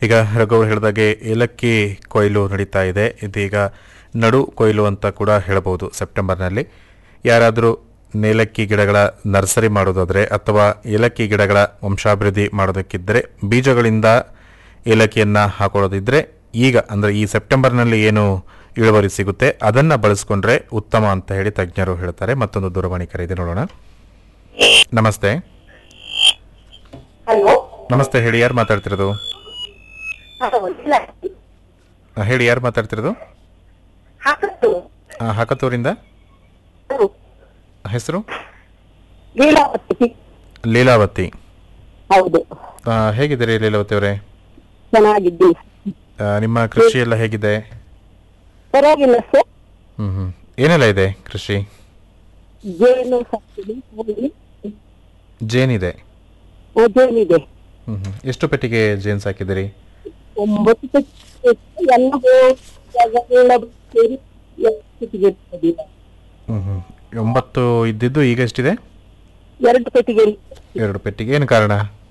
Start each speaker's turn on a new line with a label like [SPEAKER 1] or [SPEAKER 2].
[SPEAKER 1] ಈಗ ರಘು ಹೇಳಿದಾಗೆ ಏಲಕ್ಕಿ ಕೊಯ್ಲು ನಡೀತಾ ಇದೆ ಇದೀಗ ನಡು ಕೊಯ್ಲು ಅಂತ ಕೂಡ ಹೇಳಬಹುದು ಸೆಪ್ಟೆಂಬರ್ನಲ್ಲಿ ಯಾರಾದರೂ ಏಲಕ್ಕಿ ಗಿಡಗಳ ನರ್ಸರಿ ಮಾಡೋದಾದರೆ ಅಥವಾ ಏಲಕ್ಕಿ ಗಿಡಗಳ ವಂಶಾಭಿವೃದ್ಧಿ ಮಾಡೋದಕ್ಕಿದ್ದರೆ ಬೀಜಗಳಿಂದ ಏಲಕ್ಕಿಯನ್ನು ಹಾಕೊಳ್ಳೋದಿದ್ದರೆ ಈಗ ಅಂದರೆ ಈ ಸೆಪ್ಟೆಂಬರ್ನಲ್ಲಿ ಏನು ಇಳುವರಿ ಸಿಗುತ್ತೆ ಅದನ್ನು ಬಳಸ್ಕೊಂಡ್ರೆ ಉತ್ತಮ ಅಂತ ಹೇಳಿ ತಜ್ಞರು ಹೇಳ್ತಾರೆ ಮತ್ತೊಂದು ದೂರವಾಣಿ ಕರೆ ಇದೆ ನೋಡೋಣ ನಮಸ್ತೆ
[SPEAKER 2] ಹಲೋ
[SPEAKER 1] ನಮಸ್ತೆ ಹೇಳಿ ಯಾರು ಮಾತಾಡ್ತಿರೋದು
[SPEAKER 2] ಇಲ್ಲ
[SPEAKER 1] ಆ, ಹೇಳಿ ಯಾರು ಮಾತಾಡ್ತಿರೋದು
[SPEAKER 2] ಹಾಕತ್ತು
[SPEAKER 1] ಆ, ಹಾಕತೂರಿಂದ ಹೆಸರು
[SPEAKER 2] ಲೀಲಾವತಿ
[SPEAKER 1] ಲೀಲಾವತಿ
[SPEAKER 2] ಹೌದು
[SPEAKER 1] ಆ, ಹೇಗಿದ್ದೀರಿ ಲೀಲಾವತಿ ಅವರೇ
[SPEAKER 2] ಚೆನ್ನಾಗಿದ್ದೀನಿ
[SPEAKER 1] ಆ, ನಿಮ್ಮ ಕೃಷಿ ಎಲ್ಲ ಹೇಗಿದೆ
[SPEAKER 2] ಪರವಾಗಿಲ್ಲ ಸರ್
[SPEAKER 1] ಹ್ಮ್ ಹ್ಮ್ ಏನೆಲ್ಲ ಇದೆ ಕೃಷಿ
[SPEAKER 2] ಜೇನು ಸಾಕಿದೆ ಕೋಳಿ,
[SPEAKER 1] ಜೇನಿದೆ
[SPEAKER 2] ಆ, ಜೇನಿದೆ
[SPEAKER 1] ಹ್ಮ್ ಹ್ಮ್ ಎಷ್ಟು ಪೆಟ್ಟಿಗೆ ಜೇನು ಸಾಕಿದ್ದೀರಿ
[SPEAKER 2] ಒಂಬತ್ತು ಪೆಟ್ಟಿಗೆ ಇತ್ತು. ಎಲ್ಲ ಹೋಗಿ ಎಲ್ಲ ಸೇರಿ ಎರಡು ಪೆಟ್ಟಿಗೆ ಇರ್ತದೆ.
[SPEAKER 1] ಹ್ಮ್ ಹ್ಮ್ ಒಂಬತ್ತು ಇದ್ದಿದ್ದು ಈಗ ಎಷ್ಟಿದೆ
[SPEAKER 2] ಎರಡು ಪೆಟ್ಟಿಗೆ
[SPEAKER 1] ಎರಡು ಪೆಟ್ಟಿಗೆ ಏನು ಕಾರಣ